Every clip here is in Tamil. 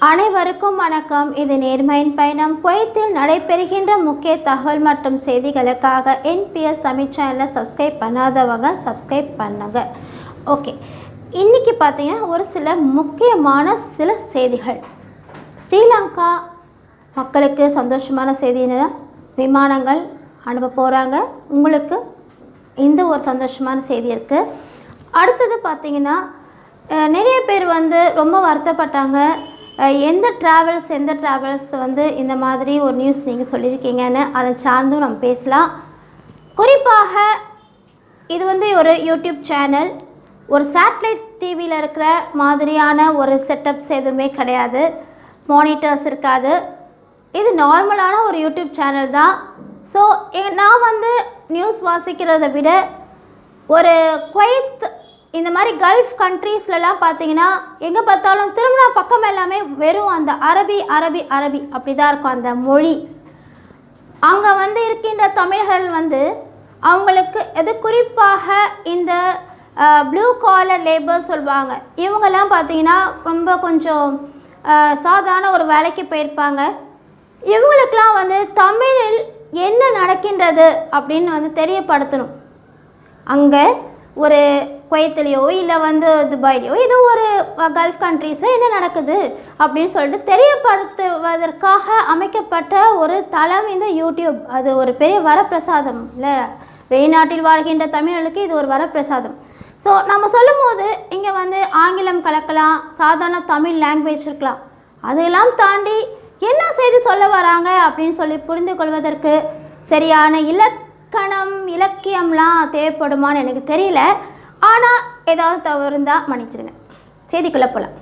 அனைவருக்கும் வணக்கம் இது நேர்மையின் பயணம் குவைத்தில் நடைபெறுகின்ற முக்கிய தகவல் மற்றும் செய்திகளுக்காக என்பிஎஸ் தமிழ் சேனலை சப்ஸ்கிரைப் பண்ணாதவங்க சப்ஸ்கிரைப் பண்ணுங்க ஓகே இன்னைக்கு பார்த்தீங்கன்னா ஒரு சில முக்கியமான சில செய்திகள் ஸ்ரீலங்கா மக்களுக்கு சந்தோஷமான செய்தி என்னன்னா விமானங்கள் அனுப்ப போகிறாங்க உங்களுக்கு இந்த ஒரு சந்தோஷமான செய்தி இருக்குது அடுத்தது பார்த்தீங்கன்னா அஹ், நிறைய பேர் வந்து ரொம்ப வருத்தப்பட்டாங்க அஹ், எந்த ட்ராவல்ஸ் எந்த ட்ராவல்ஸ் வந்து இந்த மாதிரி ஒரு நியூஸ் நீங்கள் சொல்லியிருக்கீங்கன்னு அதை சார்ந்தும் நம்ம பேசலாம் குறிப்பாக இது வந்து ஒரு யூடியூப் சேனல் ஒரு சேட்டலைட் டிவியில் இருக்கிற மாதிரியான ஒரு செட்டப்ஸ் எதுவுமே கிடையாது மானிட்டர்ஸ் இருக்காது இது நார்மலான ஒரு யூடியூப் சேனல் தான் ஸோ நான் வந்து நியூஸ் வாசிக்கிறதை விட ஒரு குவைத் இந்த மாதிரி கல்ஃப் கண்ட்ரீஸ்லலாம் பார்த்தீங்கன்னா எங்கே பார்த்தாலும் திருமண பக்கம் எல்லாமே வெறும் அந்த அரபி அரபி அரபி அப்படி தான் இருக்கும் அந்த மொழி அங்கே வந்து இருக்கின்ற தமிழர்கள் வந்து அவங்களுக்கு எது குறிப்பாக இந்த ப்ளூ காலர் லேபர் சொல்லுவாங்க இவங்கெல்லாம் பார்த்தீங்கன்னா ரொம்ப கொஞ்சம் அஹ், சாதாரண ஒரு வேலைக்கு போயிருப்பாங்க இவங்களுக்கெல்லாம் வந்து தமிழில் என்ன நடக்கின்றது அப்படின்னு வந்து தெரியப்படுத்தணும் அங்கே ஒரு குவைத்திலையோ இல்லை வந்து துபாயிலையோ ஏதோ ஒரு கல்ஃப் கண்ட்ரீஸில் என்ன நடக்குது அப்படின்னு சொல்லிட்டு தெரியப்படுத்துவதற்காக அமைக்கப்பட்ட ஒரு தளம் இந்த யூடியூப் அது ஒரு பெரிய வரப்பிரசாதம் இல்லை வெளிநாட்டில் வாழ்கின்ற தமிழர்களுக்கு இது ஒரு வரப்பிரசாதம் ஸோ நம்ம சொல்லும்போது இங்கே வந்து ஆங்கிலம் கலக்கலாம் சாதாரண தமிழ் லாங்குவேஜ் இருக்கலாம் அதெல்லாம் தாண்டி என்ன செய்தி சொல்ல வராங்க அப்படின்னு சொல்லி புரிந்து கொள்வதற்கு சரியான இலக்கணம் இலக்கியம்லாம் தேவைப்படுமான்னு எனக்கு தெரியல ஆனால் ஏதாவது தவறு இருந்தால் மன்னிச்சிடுங்க செய்திக்குள்ளே போகலாம்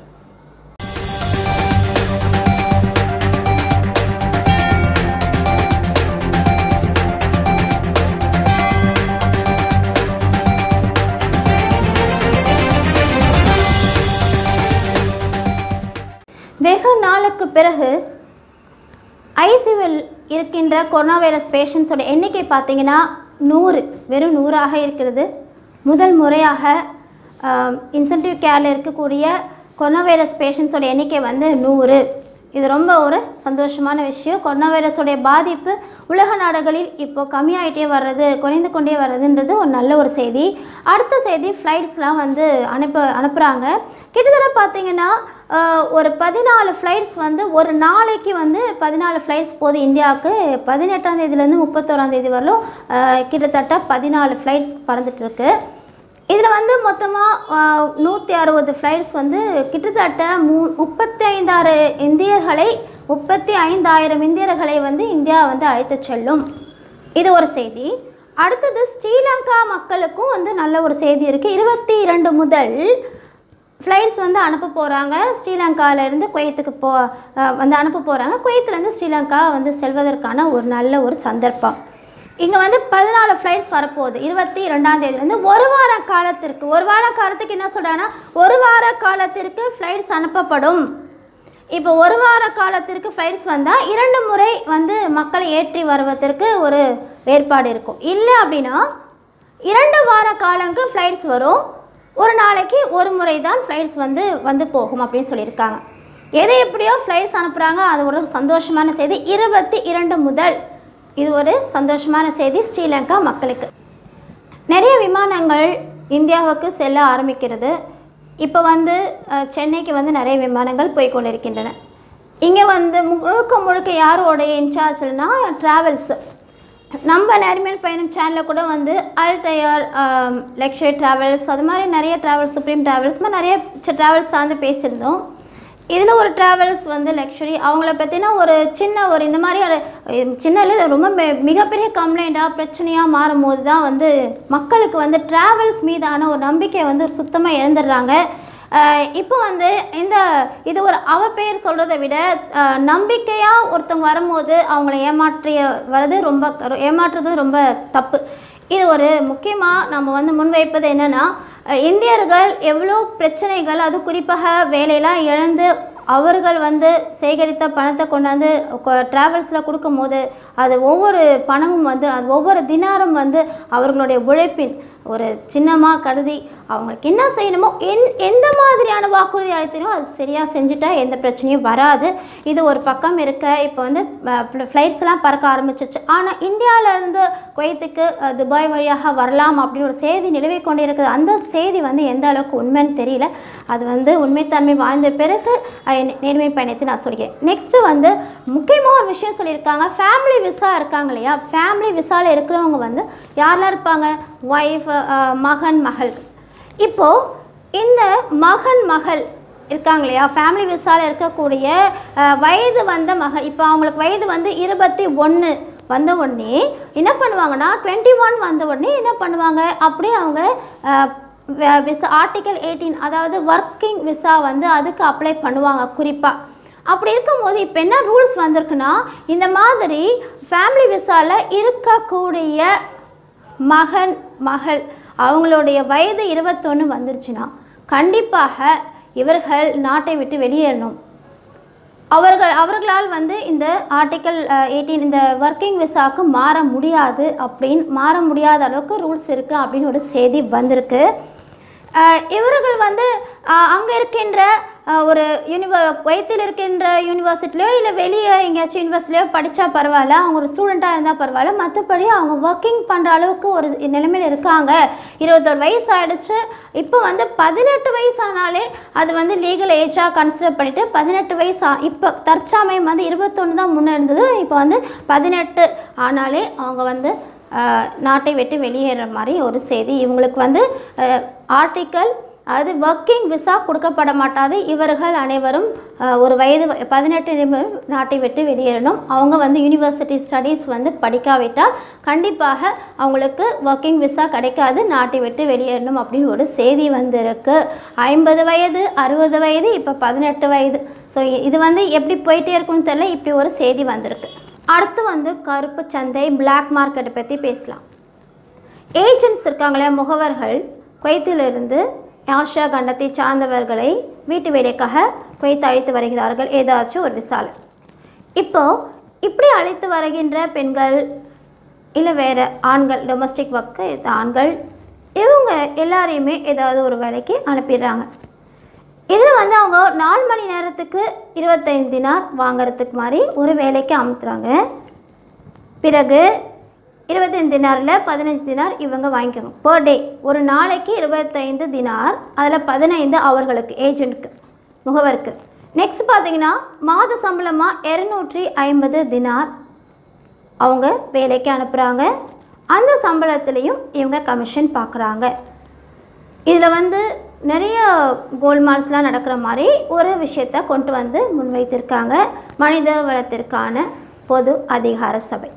வெகு நாளுக்கு பிறகு ஐசியூவில் இருக்கின்ற கொரோனா வைரஸ் பேஷண்ட்ஸோட எண்ணிக்கை பார்த்தீங்கன்னா நூறு வெறும் நூறாக இருக்கிறது முதல் முறையாக இன்சென்டிவ் கேரில் இருக்கக்கூடிய கொரோனா வைரஸ் பேஷண்ட்ஸோட எண்ணிக்கை வந்து நூறு இது ரொம்ப ஒரு சந்தோஷமான விஷயம் கொரோனா வைரஸோடைய பாதிப்பு உலக நாடுகளில் இப்போ கம்மியாயிட்டே வர்றது குறைந்து கொண்டே வர்றதுன்றது ஒரு நல்ல ஒரு செய்தி அடுத்த செய்தி ஃப்ளைட்ஸ்லாம் வந்து அனுப்ப அனுப்புகிறாங்க கிட்டத்தட்ட பார்த்தீங்கன்னா ஆஹ், ஒரு பதினாலு ஃப்ளைட்ஸ் வந்து ஒரு நாளைக்கு வந்து பதினாலு ஃப்ளைட்ஸ் போகுது இந்தியாவுக்கு பதினெட்டாம் தேதியிலேருந்து முப்பத்தோராம் தேதி வரலும் ஆஹ், கிட்டத்தட்ட பதினாலு ஃப்ளைட்ஸ் பறந்துட்டுருக்கு இதில் வந்து மொத்தமாக நூற்றி அறுபது ஃப்ளைட்ஸ் வந்து கிட்டத்தட்ட மூ முப்பத்தி ஐந்தாறு இந்தியர்களை முப்பத்தி ஐந்தாயிரம் இந்தியர்களை வந்து இந்தியா வந்து அழைத்து செல்லும் இது ஒரு செய்தி அடுத்தது ஸ்ரீலங்கா மக்களுக்கும் வந்து நல்ல ஒரு செய்தி இருக்குது இருபத்தி இரண்டு முதல் ஃப்ளைட்ஸ் வந்து அனுப்ப போகிறாங்க ஸ்ரீலங்காவிலேருந்து குவைத்துக்கு போ அஹ் வந்து அனுப்ப போகிறாங்க குவைத்துலேருந்து ஸ்ரீலங்கா வந்து செல்வதற்கான ஒரு நல்ல ஒரு சந்தர்ப்பம் இங்கே வந்து பதினாலு ஃப்ளைட்ஸ் வரப்போகுது இருபத்தி ரெண்டாம் தேதியிலேருந்து ஒரு வார காலத்திற்கு ஒரு வார காலத்துக்கு என்ன சொல்கிறாங்கன்னா ஒரு வார காலத்திற்கு ஃப்ளைட்ஸ் அனுப்பப்படும் இப்போ ஒரு வார காலத்திற்கு ஃப்ளைட்ஸ் வந்தால் இரண்டு முறை வந்து மக்களை ஏற்றி வருவதற்கு ஒரு ஏற்பாடு இருக்கும் இல்லை அப்படின்னா இரண்டு வார காலங்கு ஃப்ளைட்ஸ் வரும் ஒரு நாளைக்கு ஒரு முறை தான் ஃப்ளைட்ஸ் வந்து வந்து போகும் அப்படின்னு சொல்லியிருக்காங்க எது எப்படியோ ஃப்ளைட்ஸ் அனுப்புகிறாங்க அது ஒரு சந்தோஷமான செய்தி இருபத்தி இரண்டு முதல் இது ஒரு சந்தோஷமான செய்தி ஸ்ரீலங்கா மக்களுக்கு நிறைய விமானங்கள் இந்தியாவுக்கு செல்ல ஆரம்பிக்கிறது இப்போ வந்து அஹ், சென்னைக்கு வந்து நிறைய விமானங்கள் போய் கொண்டிருக்கின்றன இங்கே வந்து முழுக்க முழுக்க யாரோடைய இன்சார்ஜ்னா ட்ராவல்ஸ் நம்ம நேர்மையான பயணம் சேனலில் கூட வந்து அல்டயர் லக்ஷரி ட்ராவல்ஸ் அது மாதிரி நிறைய ட்ராவல்ஸ் சுப்ரீம் ட்ராவல்ஸ் மாதிரி நிறைய ட்ராவல்ஸ் சார்ந்து பேசியிருந்தோம் இதில் ஒரு ட்ராவல்ஸ் வந்து லக்ஸுரி அவங்கள பற்றினா ஒரு சின்ன ஒரு இந்த மாதிரி ஒரு அஹ், சின்ன இல்லை இது ரொம்ப மெ- மிகப்பெரிய கம்ப்ளைண்ட்டாக பிரச்சனையாக மாறும்போது தான் வந்து மக்களுக்கு வந்து ட்ராவல்ஸ் மீதான ஒரு நம்பிக்கை வந்து சுத்தமாக இழந்துடுறாங்க அஹ், இப்போ வந்து இந்த இது ஒரு அவ பேர் சொல்கிறத விட நம்பிக்கையாக ஒருத்தவங்க வரும்போது அவங்கள ஏமாற்றிய வர்றது ரொம்ப ஏமாற்றுறது ரொம்ப தப்பு இது ஒரு முக்கியமாக நம்ம வந்து முன்வைப்பது என்னென்னா இந்தியர்கள் எவ்வளோ பிரச்சனைகள் அது குறிப்பாக வேலையெல்லாம் இழந்து அவர்கள் வந்து சேகரித்த பணத்தை கொண்டாந்து ட்ராவல்ஸில் கொடுக்கும்போது அது ஒவ்வொரு பணமும் வந்து அது ஒவ்வொரு தினாரும் வந்து அவர்களுடைய உழைப்பின் ஒரு சின்னமாக கருதி அவங்களுக்கு என்ன செய்யணுமோ என் எந்த மாதிரியான வாக்குறுதி அளித்தனோ அது சரியாக செஞ்சுட்டா எந்த பிரச்சனையும் வராது இது ஒரு பக்கம் இருக்க இப்போ வந்து ஃப்ளைட்ஸ்லாம் பறக்க ஆரம்பிச்சிச்சு ஆனால் இந்தியாவிலேருந்து குவைத்துக்கு அஹ், துபாய் வழியாக வரலாம் அப்படின்னு ஒரு செய்தி நிலவி கொண்டு இருக்குது அந்த செய்தி வந்து எந்த அளவுக்கு உண்மைன்னு தெரியல அது வந்து உண்மைத்தன்மை வாழ்ந்த பிறகு அஹ், நே- நேர்மை பயணத்தை நான் சொல்கிறேன் நெக்ஸ்ட்டு வந்து முக்கியமாக ஒரு விஷயம் சொல்லியிருக்காங்க ஃபேமிலி விசா இருக்காங்க இல்லையா ஃபேமிலி விசாவில் இருக்கிறவங்க வந்து யாரெல்லாம் இருப்பாங்க ஒய்ஃப் மகன் மகள் இப்போது இந்த மகன் மகள் இருக்காங்க இல்லையா ஃபேமிலி விசாவில் இருக்கக்கூடிய அஹ், வயது வந்த மகள் இப்போ அவங்களுக்கு வயது வந்து இருபத்தி ஒன்று வந்த உடனே என்ன பண்ணுவாங்கன்னா டுவெண்ட்டி ஒன் வந்த உடனே என்ன பண்ணுவாங்க அப்படியே அவங்க அஹ், வ- விசா ஆர்டிக்கல் எயிட்டீன் அதாவது ஒர்க்கிங் விசா வந்து அதுக்கு அப்ளை பண்ணுவாங்க குறிப்பாக அப்படி இருக்கும்போது இப்போ என்ன ரூல்ஸ் வந்திருக்குன்னா இந்த மாதிரி ஃபேமிலி விசாவில் இருக்கக்கூடிய மகன் மகள் அவங்களுடைய வயது இருபத்தொன்று வந்துருச்சுன்னா கண்டிப்பாக இவர்கள் நாட்டை விட்டு வெளியேறணும் அவர்கள் அவர்களால் வந்து இந்த ஆர்டிக்கல் எயிட்டீன் இந்த ஒர்க்கிங் விசாவுக்கு மாற முடியாது அப்படின்னு மாற முடியாத அளவுக்கு ரூல்ஸ் இருக்குது அப்படின்னு ஒரு செய்தி வந்திருக்கு அஹ் இவர்கள் வந்து அங்கே இருக்கின்ற அஹ், ஒரு யூனிவ குவைத்தில் இருக்கின்ற யூனிவர்சிட்டிலையோ இல்லை வெளியே எங்கேயாச்சும் யூனிவர்சிட்டிலையோ படித்தா பரவாயில்ல அவங்க ஒரு ஸ்டூடெண்ட்டாக இருந்தால் பரவாயில்ல மற்றபடி அவங்க ஒர்க்கிங் பண்ணுற அளவுக்கு ஒரு நிலைமையில் இருக்காங்க இருபத்தொரு வயசு ஆயிடுச்சு இப்போ வந்து பதினெட்டு வயசு ஆனாலே அது வந்து லீகல் ஏஜாக கன்சிடர் பண்ணிவிட்டு பதினெட்டு வயசு ஆ இப்போ தற்சமயம் வந்து இருபத்தொன்று தான் முன்னே இருந்தது இப்போ வந்து பதினெட்டு ஆனாலே அவங்க வந்து அஹ், நாட்டை விட்டு வெளியேற மாதிரி ஒரு செய்தி இவங்களுக்கு வந்து ஆர்டிக்கல் அது ஒர்க்கிங் விசா கொடுக்கப்பட மாட்டாது இவர்கள் அனைவரும் அஹ், ஒரு வயது வ- பதினெட்டு நிமிடம் நாட்டை விட்டு வெளியேறணும் அவங்க வந்து யூனிவர்சிட்டி ஸ்டடீஸ் வந்து படிக்காவிட்டால் கண்டிப்பாக அவங்களுக்கு ஒர்க்கிங் விசா கிடைக்காது நாட்டை விட்டு வெளியேறணும் அப்படின்னு ஒரு செய்தி வந்திருக்கு ஐம்பது வயது அறுபது வயது இப்போ பதினெட்டு வயது ஸோ இது வந்து எப்படி போயிட்டே இருக்குன்னு தெரியல இப்படி ஒரு செய்தி வந்திருக்கு அடுத்து வந்து கருப்பு சந்தை பிளாக் மார்க்கெட்டை பற்றி பேசலாம் ஏஜென்ட்ஸ் இருக்காங்களே முகவர்கள் குவைத்திலிருந்து ஆசியா கண்டத்தை சார்ந்தவர்களை வீட்டு வேலைக்காக குவைத்து அழைத்து வருகிறார்கள் ஏதாச்சும் ஒரு விசால இப்போ இப்படி அழைத்து வருகின்ற பெண்கள் இல்லை வேறு ஆண்கள் டொமஸ்டிக் ஒர்க்கு ஆண்கள் இவங்க எல்லாரையுமே ஏதாவது ஒரு வேலைக்கு அனுப்பிடுறாங்க இதில் வந்து அவங்க நாலு மணி நேரத்துக்கு இருபத்தைந்து தினார் வாங்குறதுக்கு மாதிரி ஒரு வேலைக்கு அமுத்துறாங்க பிறகு இருபத்தைந்து தினாரில் பதினஞ்சு தினார் இவங்க வாங்கிக்கணும் பர் டே ஒரு நாளைக்கு இருபத்தைந்து தினார் அதில் பதினைந்து அவர்களுக்கு ஏஜென்ட்க்கு முகவருக்கு நெக்ஸ்ட் பார்த்தீங்கன்னா மாத சம்பளமாக இரநூற்றி ஐம்பது தினார் அவங்க வேலைக்கு அனுப்புகிறாங்க அந்த சம்பளத்துலேயும் இவங்க கமிஷன் பார்க்குறாங்க இதில் வந்து நிறைய கோல்மால்ஸ்லாம் நடக்கிற மாதிரி ஒரு விஷயத்தை கொண்டு வந்து முன்வைத்திருக்காங்க மனித வளத்திற்கான பொது அதிகார சபை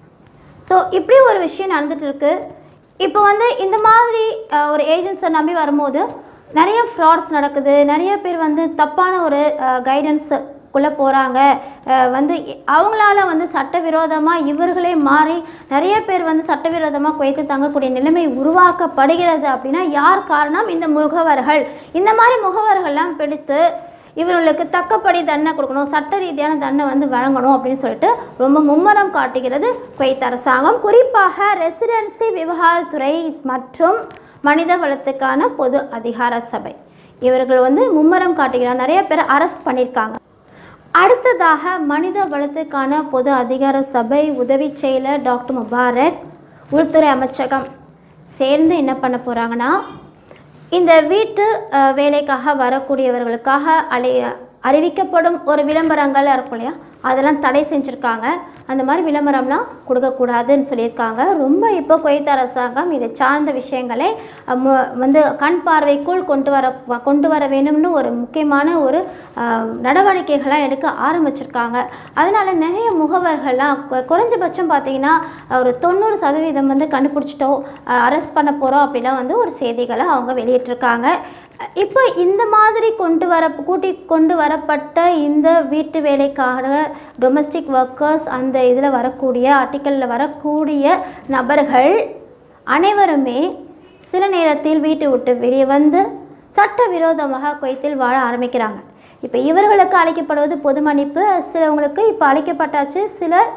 ஸோ இப்படி ஒரு விஷயம் நடந்துட்டு இருக்கு இப்போ வந்து இந்த மாதிரி அஹ், ஒரு ஏஜென்ட்ஸை நம்பி வரும்போது நிறைய ஃப்ராட்ஸ் நடக்குது நிறைய பேர் வந்து தப்பான ஒரு கைடன்ஸுக்குள்ளே போகிறாங்க வந்து இ- அவங்களால வந்து சட்டவிரோதமாக இவர்களே மாறி நிறைய பேர் வந்து சட்டவிரோதமாக குவைத்து தங்கக்கூடிய நிலைமை உருவாக்கப்படுகிறது அப்படின்னா யார் காரணம் இந்த முகவர்கள் இந்த மாதிரி முகவர்கள்லாம் பிடித்து இவர்களுக்கு தக்கபடி தண்டனை கொடுக்கணும் சட்ட ரீதியான தண்டனை வந்து வழங்கணும் அப்படின்னு சொல்லிட்டு ரொம்ப மும்மரம் காட்டுகிறது குவைத் அரசாங்கம் குறிப்பாக ரெசிடென்சி விவகாரத்துறை மற்றும் மனித வளத்துக்கான பொது அதிகார சபை இவர்கள் வந்து மும்மரம் காட்டுகிறார் நிறைய பேர் அரெஸ்ட் பண்ணியிருக்காங்க அடுத்ததாக மனித வளத்துக்கான பொது அதிகார சபை உதவி செயலர் டாக்டர் முபாரக் உள்துறை அமைச்சகம் சேர்ந்து என்ன பண்ண போகிறாங்கன்னா இந்த வீட்டு அஹ், வேலைக்காக வரக்கூடியவர்களுக்காக அழி அறிவிக்கப்படும் ஒரு விளம்பரங்கள் இருக்கும் இல்லையா அதெல்லாம் தடை செஞ்சுருக்காங்க அந்த மாதிரி விளம்பரம்லாம் கொடுக்கக்கூடாதுன்னு சொல்லியிருக்காங்க ரொம்ப இப்போ குவைத் அரசாங்கம் இதை சார்ந்த விஷயங்களை அஹ், மு- வந்து கண் பார்வைக்குள் கொண்டு வர வ- கொண்டு வர வேணும்னு ஒரு முக்கியமான ஒரு அஹ், நடவடிக்கைகள்லாம் எடுக்க ஆரம்பிச்சிருக்காங்க அதனால நிறைய முகவர்கள்லாம் கு- குறைஞ்சபட்சம் பார்த்தீங்கன்னா ஒரு தொண்ணூறு சதவீதம் வந்து கண்டுபிடிச்சிட்டோம் அரெஸ்ட் பண்ண போகிறோம் அப்படிலாம் வந்து ஒரு செய்திகளை அவங்க வெளியிட்டிருக்காங்க இப்போ இந்த மாதிரி கொண்டு வர கூட்டி கொண்டு வரப்பட்ட இந்த வீட்டு வேலைக்கான டொமஸ்டிக் ஒர்க்கர்ஸ் அந்த இதில் வரக்கூடிய ஆர்டிக்கலில் வரக்கூடிய நபர்கள் அனைவருமே சில நேரத்தில் வீட்டை விட்டு வெளியே வந்து சட்டவிரோதமாக குவைத்தில் வாழ ஆரம்பிக்கிறாங்க இப்போ இவர்களுக்கு அழைக்கப்படுவது பொது மன்னிப்பு சிலவங்களுக்கு இப்போ அழைக்கப்பட்டாச்சு சிலர்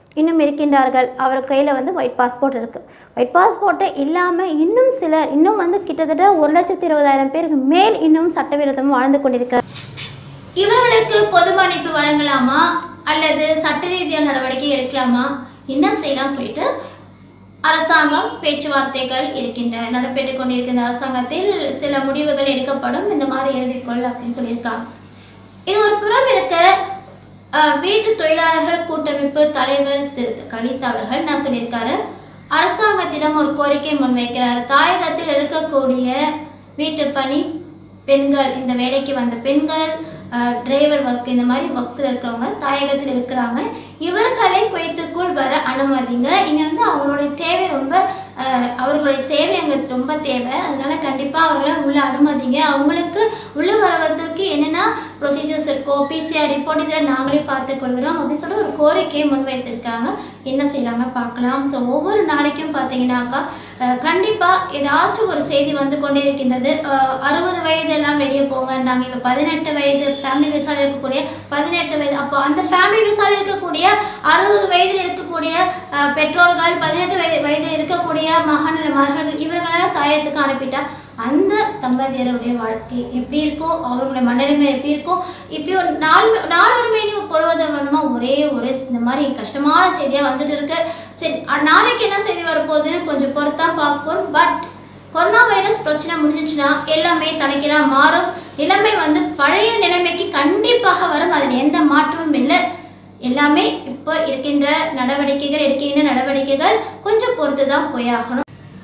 இன்னும் இருக்கின்றார்கள் அவர் கையில் வந்து ஒயிட் பாஸ்போர்ட் இருக்குது ஒயிட் பாஸ்போர்ட்டு இல்லாமல் இன்னும் சிலர் இன்னும் வந்து கிட்டத்தட்ட ஒரு லட்சத்தி இருபதாயிரம் பேருக்கு மேல் இன்னும் சட்டவிரோதமாக வாழ்ந்து கொண்டிருக்கிறார் இவர்களுக்கு பொது மன்னிப்பு வழங்கலாமா அல்லது சட்ட ரீதியான நடவடிக்கை எடுக்கலாமா என்ன செய்யலாம் சொல்லிட்டு அரசாங்கம் பேச்சுவார்த்தைகள் இருக்கின்ற நடைபெற்று கொண்டிருக்கின்ற அரசாங்கத்தில் சில முடிவுகள் எடுக்கப்படும் இந்த மாதிரி எழுதிக்கொள் அப்படின்னு சொல்லியிருக்காங்க இது ஒரு புறம் இருக்க அஹ், வீட்டு தொழிலாளர்கள் கூட்டமைப்பு தலைவர் திரு கலித் அவர்கள் நான் சொல்லியிருக்காரு அரசாங்கத்திடம் ஒரு கோரிக்கை முன்வைக்கிறார் தாயகத்தில் இருக்கக்கூடிய வீட்டு பணி பெண்கள் இந்த வேலைக்கு வந்த பெண்கள் டிரைவர் ஒர்க் இந்த மாதிரி ஒர்க்ஸில் இருக்கிறவங்க தாயகத்தில் இருக்கிறாங்க இவர்களை குவைத்துக்குள் வர அனுமதிங்க இங்கே வந்து அவங்களுடைய தேவை ரொம்ப அஹ், அவர்களுடைய சேவை அங்கே ரொம்ப தேவை அதனால கண்டிப்பாக அவர்களை உள்ள அனுமதிங்க அவங்களுக்கு உள்ள வருவதற்கு என்னென்ன ப்ரொசீஜர்ஸ் இருக்கோ பிசிஆர் ரிப்போர்ட் இதில் நாங்களே பார்த்துக்கொள்கிறோம் அப்படின்னு சொல்லி ஒரு கோரிக்கையை முன்வைத்திருக்காங்க என்ன செய்யலாம்னு பார்க்கலாம் ஸோ ஒவ்வொரு நாளைக்கும் பார்த்தீங்கன்னாக்கா கண்டிப்பாக ஏதாச்சும் ஒரு செய்தி வந்து கொண்டே இருக்கின்றது அஹ், அறுபது வயது எல்லாம் வெளியே போங்க நாங்கள் இப்போ பதினெட்டு வயது ஃபேமிலி விசாவில் இருக்கக்கூடிய பதினெட்டு வயது அப்போ அந்த ஃபேமிலி விசாவில் இருக்கக்கூடிய அறுபது வயதில் இருக்கக்கூடிய அஹ், பெற்றோர்கள் பதினெட்டு வயது வயதில் இருக்கக்கூடிய மகன் மகள் இவர்களெல்லாம் தாயத்துக்கு அனுப்பிட்டா அந்த தம்பதியருடைய வாழ்க்கை எப்படி இருக்கோ அவர்களுடைய மனநிலைமை எப்படி இருக்கோ இப்படி ஒரு நாள் நாளொரு மேனி பொழுவது வேணுமா ஒரே ஒரு இந்த மாதிரி கஷ்டமான செய்தியாக வந்துட்டு இருக்கு சரி அ- நாளைக்கு என்ன செய்தி வரப்போகுதுன்னு கொஞ்சம் பொறுத்தா பார்ப்போம் பட் கொரோனா வைரஸ் பிரச்சனை முடிஞ்சிச்சுன்னா எல்லாமே தலைக்கீழாக மாறும் நிலைமை வந்து பழைய நிலைமைக்கு கண்டிப்பாக வரும் அதில் எந்த மாற்றமும் இல்லை எல்லாமே இப்போ இருக்கின்ற நடவடிக்கைகள் எடுக்கின்ற நடவடிக்கைகள் கொஞ்சம் பொறுத்து தான் போயாகணும்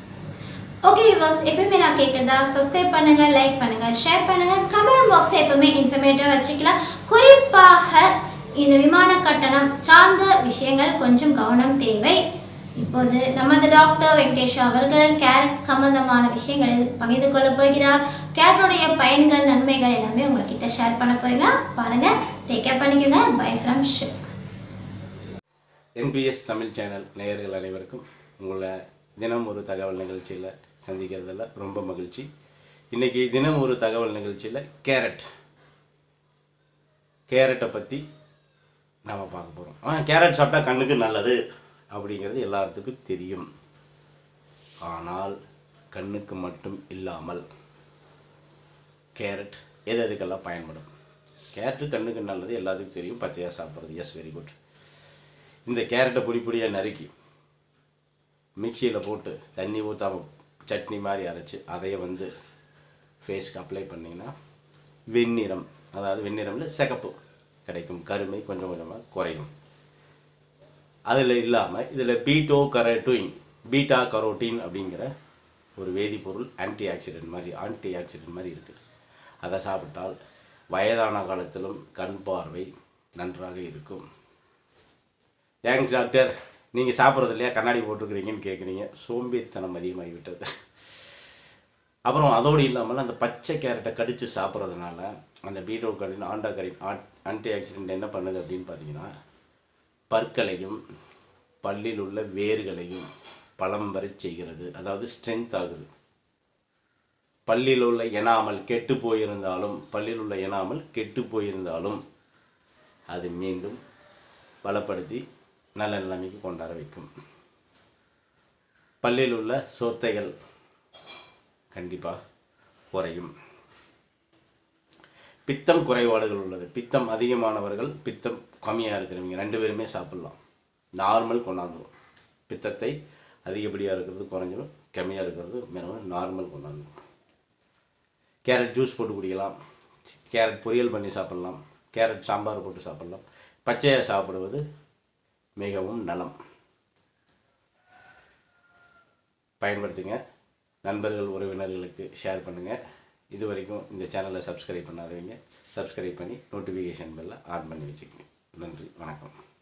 ஓகே விவாஸ் எப்பவுமே நான் கேட்குறதா சப்ஸ்கிரைப் பண்ணுங்க லைக் பண்ணுங்க ஷேர் பண்ணுங்க கமெண்ட் பாக்ஸை எப்பவுமே இன்ஃபர்மேட்டிவாக வச்சுக்கலாம் குறிப்பாக இந்த விமான கட்டணம் சார்ந்த விஷயங்கள் கொஞ்சம் கவனம் தேவை இப்போது நமது டாக்டர் வெங்கடேஷ் அவர்கள் கேரட் சம்பந்தமான விஷயங்களை பகிர்ந்து கொள்ள போகிறார் கேரட்டுடைய பயன்கள் நன்மைகள் எல்லாமே உங்ககிட்ட ஷேர் பண்ண போயிடலாம் பாருங்க டேக் கேர் பண்ணிக்கோங்க bye from ship NPS Tamil channel நேயர்கள் அனைவருக்கும் உங்களை தினம் ஒரு தகவல் நிகழ்ச்சியில் சந்திக்கிறதுல ரொம்ப மகிழ்ச்சி இன்றைக்கி தினம் ஒரு தகவல் நிகழ்ச்சியில் கேரட் கேரட்டை பற்றி நாம் பார்க்க போகிறோம் ஆ கேரட் சாப்பிட்டா கண்ணுக்கு நல்லது அப்படிங்கிறது எல்லாத்துக்கும் தெரியும் ஆனால் கண்ணுக்கு மட்டும் இல்லாமல் கேரட் எது எதுக்கெல்லாம் பயன்படும் கேரட்டு கண்ணுக்கு நல்லது எல்லாத்துக்கும் தெரியும் பச்சையாக சாப்பிட்றது எஸ் வெரி குட் இந்த கேரட்டை பொடி பொடியாக நறுக்கி மிக்சியில் போட்டு தண்ணி ஊற்றாம சட்னி மாதிரி அரைச்சி அதையே வந்து ஃபேஸ்க்கு அப்ளை பண்ணிங்கன்னா வெண்ணிறம் அதாவது வெண்ணிறம்ல சிகப்பு கிடைக்கும் கருமை கொஞ்சம் கொஞ்சமாக குறையும் அதில் இல்லாமல் இதில் பீட்டோ கரோட்டின் பீட்டா கரோட்டின் அப்படிங்கிற ஒரு வேதிப்பொருள் ஆன்டி ஆக்சிடென்ட் மாதிரி ஆன்டி ஆக்சிடென்ட் மாதிரி இருக்குது அதை சாப்பிட்டால் வயதான காலத்திலும் கண் பார்வை நன்றாக இருக்கும் ஏங்க டாக்டர் நீங்கள் சாப்பிட்றது இல்லையா கண்ணாடி போட்டிருக்கிறீங்கன்னு கேட்குறீங்க சோம்பேறித்தனம் அதிகமாகிவிட்டது அப்புறம் அதோடு இல்லாமல் அந்த பச்சை கேரட்டை கடித்து சாப்பிட்றதுனால அந்த பீட்ரோ கரின் ஆண்டா கரின் ஆன்டி ஆக்சிடென்ட் என்ன பண்ணுது அப்படின்னு பார்த்தீங்கன்னா பற்களையும் பல்லில் உள்ள வேர்களையும் பலம் வரச் செய்கிறது அதாவது ஸ்ட்ரென்த் ஆகுது பல்லில் உள்ள எனாமல் கெட்டு போயிருந்தாலும் பல்லில் உள்ள எனாமல் கெட்டு போயிருந்தாலும் அது மீண்டும் பலப்படுத்தி நல்ல நிலைமைக்கு கொண்டாட வைக்கும் பல்லில் உள்ள சொத்தைகள் கண்டிப்பாக குறையும் பித்தம் குறைபாடுகள் உள்ளது பித்தம் அதிகமானவர்கள் பித்தம் கம்மியாக இருக்கிறவங்க ரெண்டு பேருமே சாப்பிட்லாம் நார்மல் கொண்டாந்துடும் பித்தத்தை அதிகப்படியாக இருக்கிறது குறைஞ்சிடும் கம்மியாக இருக்கிறது மிகவும் நார்மல் கொண்டாந்துடும் கேரட் ஜூஸ் போட்டு குடிக்கலாம் கேரட் பொரியல் பண்ணி சாப்பிட்லாம் கேரட் சாம்பார் போட்டு சாப்பிட்லாம் பச்சையாக சாப்பிடுவது மிகவும் நலம் பயன்படுத்துங்க நண்பர்கள் உறவினர்களுக்கு ஷேர் பண்ணுங்கள் இது வரைக்கும் இந்த சேனலை சப்ஸ்கிரைப் பண்ணாதவங்க சப்ஸ்கிரைப் பண்ணி நோட்டிஃபிகேஷன் பெல்லை ஆன் பண்ணி வச்சுக்கோங்க நன்றி வணக்கம்